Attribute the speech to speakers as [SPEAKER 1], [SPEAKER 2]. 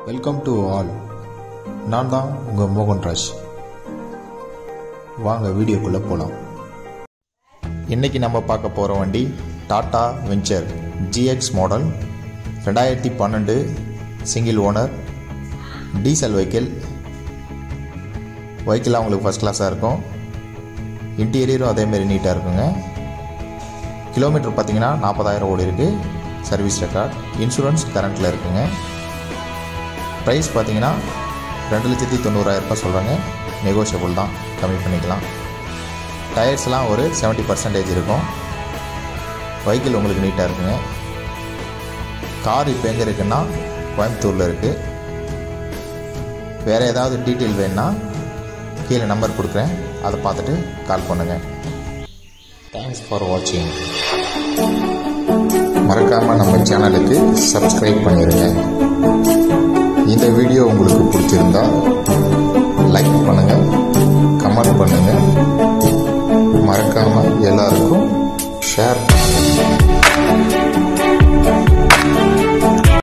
[SPEAKER 1] welcome to all நான் தான் உங்கள் மோகன்ராஜ் வாங்க வீடியோக்குள்ளே போகலாம் இன்றைக்கி நம்ம பார்க்க போகிற வண்டி டாடா வெஞ்சர் ஜிஎக்ஸ் மாடல் ரெண்டாயிரத்தி பன்னெண்டு சிங்கிள் ஓனர் டீசல் வெஹிக்கிள் வெஹிக்கிளாக உங்களுக்கு ஃபஸ்ட் கிளாஸாக இருக்கும் இன்டீரியரும் அதேமாரி நீட்டாக இருக்குங்க கிலோமீட்டர் பார்த்தீங்கன்னா நாற்பதாயிரம் ஓடி இருக்குது சர்வீஸ் ரெக்கார்ட் இன்சூரன்ஸ் கரண்ட்டில் இருக்குங்க ப்ரைஸ் பார்த்தீங்கன்னா ரெண்டு லட்சத்தி தொண்ணூறாயிரம் ரூபாய் சொல்கிறாங்க நெகோஷியபிள் தான் கம்மி பண்ணிக்கலாம் டயர்ஸ்லாம் ஒரு செவன்ட்டி பர்சன்டேஜ் இருக்கும் வெஹிக்கிள் உங்களுக்கு நீட்டாக இருக்குங்க கார் இப்போ எங்கே இருக்குன்னா கோயம்புத்தூரில் இருக்குது வேறு ஏதாவது டீட்டெயில் வேணுன்னா கீழே நம்பர் கொடுக்குறேன் அதை பார்த்துட்டு கால் பண்ணுங்கள் தேங்க்ஸ் ஃபார் வாட்சிங் மறக்காமல் நம்ம சேனலுக்கு சப்ஸ்கிரைப் பண்ணிடுங்க இந்த வீடியோ உங்களுக்கு பிடிச்சிருந்தா லைக் பண்ணுங்கள் கமெண்ட் பண்ணுங்கள் மறக்காமல் எல்லாருக்கும் ஷேர்